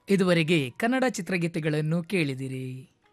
ಇದುವರೆಗೆ ಕನ್ನಡ ಚಿತ್ರಗೀತೆಗಳನ್ನು ಕೇಳಿದಿರಿ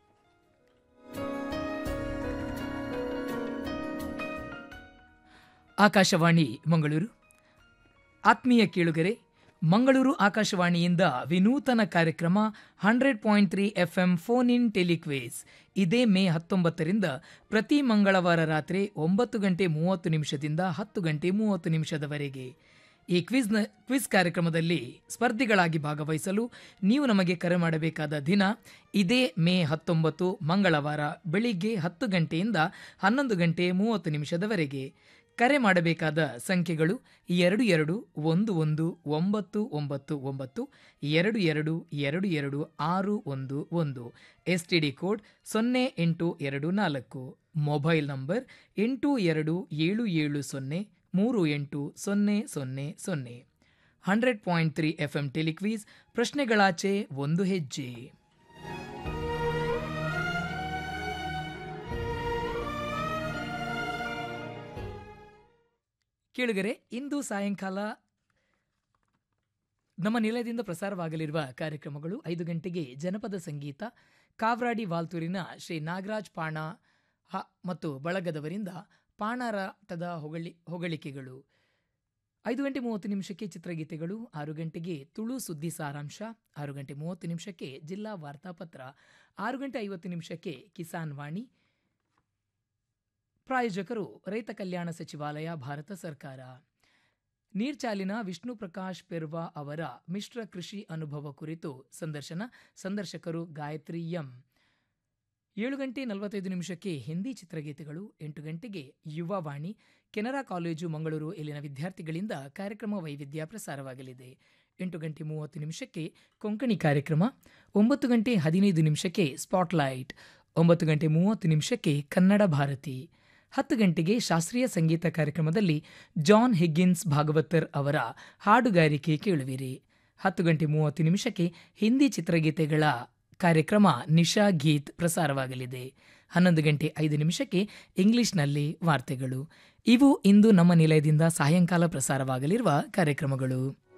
ಆಕಾಶವಾಣಿ ಮಂಗಳೂರು ಆತ್ಮೀಯ ಕೇಳುಗರೆ ಮಂಗಳೂರು ಆಕಾಶವಾಣಿಯಿಂದ ವಿನೂತನ ಕಾರ್ಯಕ್ರಮ hundred point three F M phone in telequiz ಇದೇ ಮೇ ಹತ್ತೊಂಬತ್ತರಿಂದ ಪ್ರತಿ ಮಂಗಳವಾರ ರಾತ್ರಿ ಒಂಬತ್ತು ಗಂಟೆ ಮೂವತ್ತು ನಿಮಿಷದಿಂದ ಹತ್ತು ಗಂಟೆ ಮೂವತ್ತು ನಿಮಿಷದವರೆಗೆ ಈ ಕ್ವಿಜ್ನ ಕ್ವಿಜ್ ಕಾರ್ಯಕ್ರಮದಲ್ಲಿ ಸ್ಪರ್ಧಿಗಳಾಗಿ ಭಾಗವಹಿಸಲು ನೀವು ನಮಗೆ ಕರೆ ಮಾಡಬೇಕಾದ ದಿನ ಇದೇ ಮೇ ಹತ್ತೊಂಬತ್ತು ಮಂಗಳವಾರ ಬೆಳಿಗ್ಗೆ ಹತ್ತು ಗಂಟೆಯಿಂದ ಹನ್ನೊಂದು ಗಂಟೆ ಮೂವತ್ತು ನಿಮಿಷದವರೆಗೆ ಕರೆ ಮಾಡಬೇಕಾದ ಸಂಖ್ಯೆಗಳು ಎರಡು ಎರಡು ಒಂದು ಒಂದು ಒಂಬತ್ತು ಒಂಬತ್ತು ಒಂಬತ್ತು ಎರಡು ಎರಡು ಎರಡು ಎರಡು ಆರು ಒಂದು ಒಂದು ಎಸ್ ಟಿ ಡಿ ಕೋಡ್ ಸೊನ್ನೆ ಎಂಟು ಎರಡು ನಾಲ್ಕು ಮೊಬೈಲ್ ನಂಬರ್ ಎಂಟು ಎರಡು ಏಳು ಏಳು ಸೊನ್ನೆ ಮೂರು ಎಂಟು ಸೊನ್ನೆ ಸೊನ್ನೆ ಸೊನ್ನೆ hundred point three F M telequiz ಪ್ರಶ್ನೆಗಳಾಚೆ ಒಂದು ಹೆಜ್ಜೆ ಕೇಳುಗರೆ ಇಂದು ಸಾಯಂಕಾಲ ನಮ್ಮ ನಿಲಯದಿಂದ ಪ್ರಸಾರವಾಗಲಿರುವ ಕಾರ್ಯಕ್ರಮಗಳು ಐದು ಗಂಟೆಗೆ ಜನಪದ ಸಂಗೀತ ಕಾವ್ರಾಡಿ ವಾಲ್ತೂರಿನ ಶ್ರೀ ನಾಗರಾಜ್ ಪಾಣ ಹ ಮತ್ತು ಬಳಗದವರಿಂದ ಪಾಣಾರಾಟದ ಹೊಗಳಿ ಹೊಗಳಿಕೆಗಳು ಐದು ಗಂಟೆ ಮೂವತ್ತು ನಿಮಿಷಕ್ಕೆ ಚಿತ್ರಗೀತೆಗಳು ಆರು ಗಂಟೆಗೆ ತುಳು ಸುದ್ದಿ ಸಾರಾಂಶ ಆರು ಗಂಟೆ ಮೂವತ್ತು ನಿಮಿಷಕ್ಕೆ ಜಿಲ್ಲಾ ವಾರ್ತಾಪತ್ರ ಆರು ಗಂಟೆ ಐವತ್ತು ನಿಮಿಷಕ್ಕೆ ಕಿಸಾನ್ ವಾಣಿ ಪ್ರಾಯೋಜಕರು ರೈತ ಕಲ್ಯಾಣ ಸಚಿವಾಲಯ ಭಾರತ ಸರ್ಕಾರ ನೀರ್ಚಾಲಿನ ವಿಷ್ಣು ಪ್ರಕಾಶ್ ಪೆರ್ವಾ ಅವರ ಮಿಶ್ರ ಕೃಷಿ ಅನುಭವ ಕುರಿತು ಸಂದರ್ಶನ ಸಂದರ್ಶಕರು ಗಾಯತ್ರಿ ಎಂ ಏಳು ಗಂಟೆ ನಲವತ್ತೈದು ನಿಮಿಷಕ್ಕೆ ಹಿಂದಿ ಚಿತ್ರಗೀತೆಗಳು ಎಂಟು ಗಂಟೆಗೆ ಯುವವಾಣಿ ಕೆನರಾ ಕಾಲೇಜು ಮಂಗಳೂರು ಇಲ್ಲಿನ ವಿದ್ಯಾರ್ಥಿಗಳಿಂದ ಕಾರ್ಯಕ್ರಮ ವೈವಿಧ್ಯ ಪ್ರಸಾರವಾಗಲಿದೆ ಎಂಟು ಗಂಟೆ ಮೂವತ್ತು ನಿಮಿಷಕ್ಕೆ ಕೊಂಕಣಿ ಕಾರ್ಯಕ್ರಮ ಒಂಬತ್ತು ಗಂಟೆ ಹದಿನೈದು ನಿಮಿಷಕ್ಕೆ ಸ್ಪಾಟ್ಲೈಟ್ ಒಂಬತ್ತು ಗಂಟೆ ಮೂವತ್ತು ನಿಮಿಷಕ್ಕೆ ಕನ್ನಡ ಭಾರತಿ ಹತ್ತು ಗಂಟೆಗೆ ಶಾಸ್ತ್ರೀಯ ಸಂಗೀತ ಕಾರ್ಯಕ್ರಮದಲ್ಲಿ ಜಾನ್ ಹಿಗ್ಗಿನ್ಸ್ ಭಾಗವತರ್ ಅವರ ಹಾಡುಗಾರಿಕೆ ಕೇಳುವಿರಿ ಹತ್ತು ಗಂಟೆ ಮೂವತ್ತು ನಿಮಿಷಕ್ಕೆ ಹಿಂದಿ ಚಿತ್ರಗೀತೆಗಳ ಕಾರ್ಯಕ್ರಮ ನಿಶಾ ಗೀತ್ ಪ್ರಸಾರವಾಗಲಿದೆ ಹನ್ನೊಂದು ಗಂಟೆ ಐದು ನಿಮಿಷಕ್ಕೆ ಇಂಗ್ಲಿಷ್ನಲ್ಲಿ ವಾರ್ತೆಗಳು ಇವು ಇಂದು ನಮ್ಮ ನಿಲಯದಿಂದ ಸಾಯಂಕಾಲ ಪ್ರಸಾರವಾಗಲಿರುವ ಕಾರ್ಯಕ್ರಮಗಳು